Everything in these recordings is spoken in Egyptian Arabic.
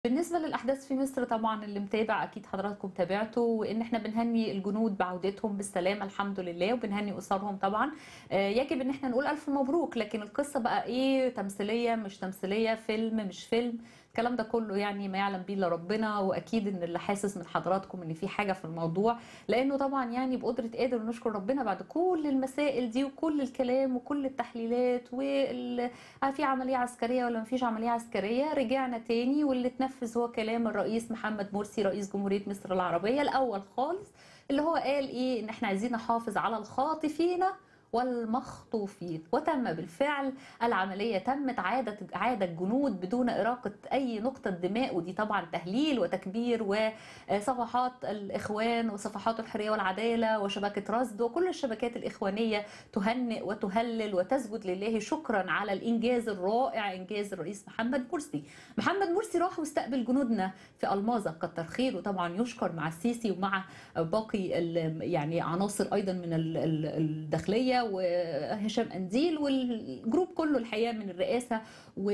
بالنسبة للأحداث في مصر طبعا اللي متابع أكيد حضراتكم تابعته وإن إحنا بنهني الجنود بعودتهم بالسلامة الحمد لله وبنهني أسرهم طبعا آه، يجب إن إحنا نقول ألف مبروك لكن القصة بقى إيه تمثيلية مش تمثيلية فيلم مش فيلم الكلام ده كله يعني ما يعلم به الا ربنا واكيد ان اللي حاسس من حضراتكم ان في حاجه في الموضوع لانه طبعا يعني بقدره قادر نشكر ربنا بعد كل المسائل دي وكل الكلام وكل التحليلات وال في عمليه عسكريه ولا ما فيش عمليه عسكريه رجعنا تاني واللي اتنفذ هو كلام الرئيس محمد مرسي رئيس جمهوريه مصر العربيه الاول خالص اللي هو قال ايه ان احنا عايزين نحافظ على الخاطفين والمخطوفين وتم بالفعل العملية تمت عادة عاد الجنود بدون إراقة أي نقطة دماء ودي طبعا تهليل وتكبير وصفحات الإخوان وصفحات الحرية والعدالة وشبكة رصد وكل الشبكات الإخوانية تهنئ وتهلل وتسجد لله شكرا على الإنجاز الرائع إنجاز الرئيس محمد مرسي محمد مرسي راح واستقبل جنودنا في الماظة كتر خير وطبعا يشكر مع السيسي ومع باقي يعني عناصر أيضا من الداخلية وهشام انديل والجروب كله الحقيقه من الرئاسه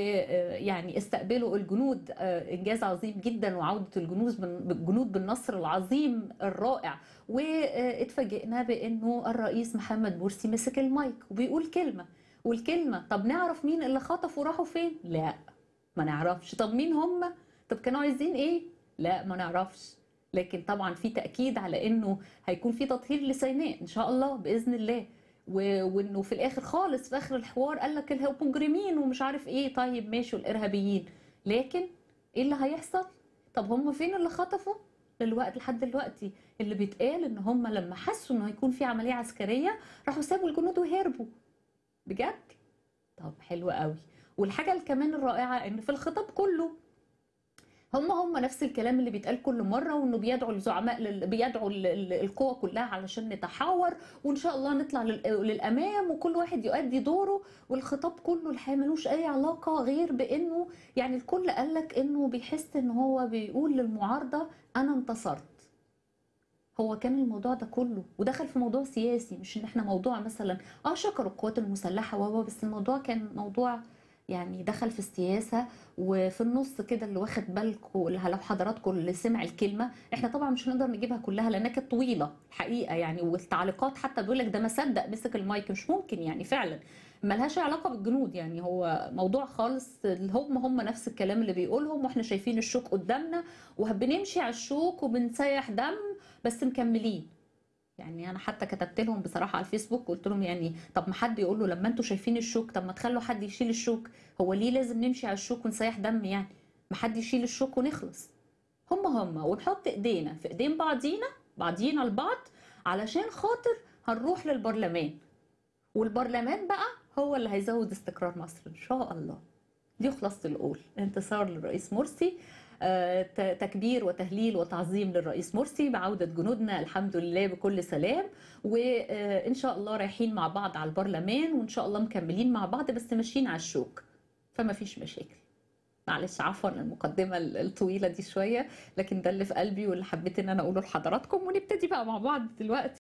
ويعني استقبلوا الجنود انجاز عظيم جدا وعوده الجنود الجنود بالنصر العظيم الرائع واتفاجئنا بانه الرئيس محمد مرسي مسك المايك وبيقول كلمه والكلمه طب نعرف مين اللي خطفوا راحوا فين؟ لا ما نعرفش طب مين هم؟ طب كانوا عايزين ايه؟ لا ما نعرفش لكن طبعا في تاكيد على انه هيكون في تطهير لسيناء ان شاء الله باذن الله وانه في الاخر خالص في اخر الحوار قال لك المجرمين ومش عارف ايه طيب ماشي الارهابيين لكن ايه اللي هيحصل طب هم فين اللي خطفوا للوقت لحد دلوقتي اللي بيتقال ان هم لما حسوا انه هيكون في عمليه عسكريه راحوا سابوا الجنود وهربوا بجد طب حلو قوي والحاجه كمان الرائعه ان في الخطاب كله هم هم نفس الكلام اللي بيتقال كل مره وانه بيدعوا الزعماء بيدعوا القوى كلها علشان نتحاور وان شاء الله نطلع للامام وكل واحد يؤدي دوره والخطاب كله الحقيقه ملوش اي علاقه غير بانه يعني الكل قال لك انه بيحس ان هو بيقول للمعارضه انا انتصرت هو كان الموضوع ده كله ودخل في موضوع سياسي مش ان احنا موضوع مثلا اه شكروا القوات المسلحه وهو بس الموضوع كان موضوع يعني دخل في السياسة وفي النص كده اللي واخد بالكم لو حضراتكم اللي سمع الكلمة احنا طبعا مش هنقدر نجيبها كلها لانها كانت طويلة الحقيقة يعني والتعليقات حتى بيقول لك ده ما صدق مسك المايك مش ممكن يعني فعلا ملهاش علاقة بالجنود يعني هو موضوع خالص هم هم نفس الكلام اللي بيقولهم واحنا شايفين الشوك قدامنا وبنمشي على الشوك وبنسيح دم بس مكملين يعني انا حتى كتبت لهم بصراحه على الفيسبوك قلت لهم يعني طب ما حد يقول له لما انتوا شايفين الشوك طب ما تخلوا حد يشيل الشوك هو ليه لازم نمشي على الشوك ونسيح دم يعني ما حد يشيل الشوك ونخلص هم هم ونحط ايدينا في ايدين بعضينا بعضينا البعض علشان خاطر هنروح للبرلمان والبرلمان بقى هو اللي هيزود استقرار مصر ان شاء الله دي خلاصة القول انتصار للرئيس مرسي تكبير وتهليل وتعظيم للرئيس مرسي بعودة جنودنا الحمد لله بكل سلام وإن شاء الله رايحين مع بعض على البرلمان وإن شاء الله مكملين مع بعض بس ماشيين على الشوك فما فيش مشاكل معلش عفوا المقدمة الطويلة دي شوية لكن ده اللي في قلبي واللي حبيت ان انا اقوله لحضراتكم ونبتدي بقى مع بعض دلوقتي